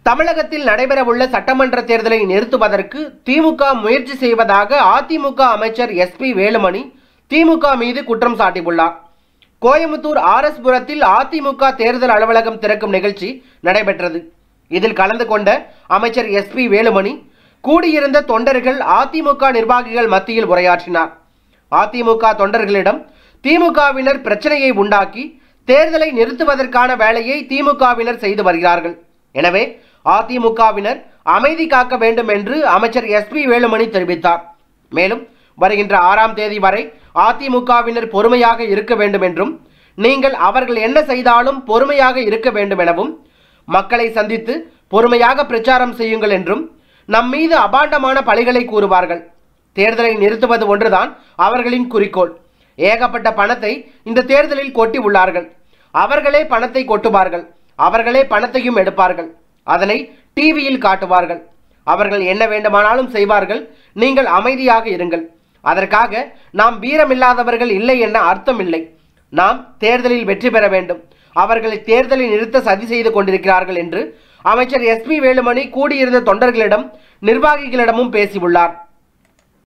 தமிழகத்தில் நடைபெறவுள்ள சட்டமன்ற தேர்தலை நிறுத்துவதற்கு திமுக முயற்சி செய்வதாக அதிமுக அமைச்சர் எஸ்பி வேலுமணி திமுக மீது குற்றம் சாட்டியுள்ளார் கோயம்புத்தூர் ஆர்எஸ் புரத்தில் அதிமுக தேர்தல் அலுவலகம் திறக்கும் நிகழ்ச்சி நடைபெற்றது இதில் கலந்து கொண்ட அமைச்சர் எஸ்பி வேலுமணி கூடியிருந்த தொண்டர்கள் அதிமுக நிர்வாகிகள் மத்தியில் உரையாற்றினார் அதிமுக தொண்டர்களிடம் திமுகவினர் பிரச்சனையை உண்டாக்கி தேர்தலை நிறுத்துவதற்கான வேலையை திமுகவினர் செய்து வருகிறார்கள் எனவே அதிமுகவினர் அமைதி காக்க வேண்டும் என்று அமைச்சர் எஸ்பி வேலுமணி தெரிவித்தார் மேலும் வருகின்ற ஆறாம் தேதி வரை அதிமுகவினர் பொறுமையாக இருக்க வேண்டும் என்றும் நீங்கள் அவர்கள் என்ன செய்தாலும் பொறுமையாக இருக்க வேண்டும் எனவும் மக்களை சந்தித்து பொறுமையாக பிரச்சாரம் செய்யுங்கள் என்றும் நம் மீது அபாண்டமான பழிகளை கூறுவார்கள் தேர்தலை நிறுத்துவது ஒன்றுதான் அவர்களின் குறிக்கோள் ஏகப்பட்ட பணத்தை இந்த தேர்தலில் கொட்டி உள்ளார்கள் அவர்களே பணத்தை கொட்டுவார்கள் அவர்களே பணத்தையும் எடுப்பார்கள் அதனை டிவியில் காட்டுவார்கள் அவர்கள் என்ன வேண்டுமானாலும் செய்வார்கள் நீங்கள் அமைதியாக இருங்கள் அதற்காக நாம் வீரமில்லாதவர்கள் இல்லை என அர்த்தம் இல்லை நாம் தேர்தலில் வெற்றி பெற வேண்டும் அவர்களை தேர்தலை நிறுத்த சதி செய்து கொண்டிருக்கிறார்கள் என்று அமைச்சர் எஸ்பி வேலுமணி கூடியிருந்த தொண்டர்களிடம் நிர்வாகிகளிடமும் பேசியுள்ளார்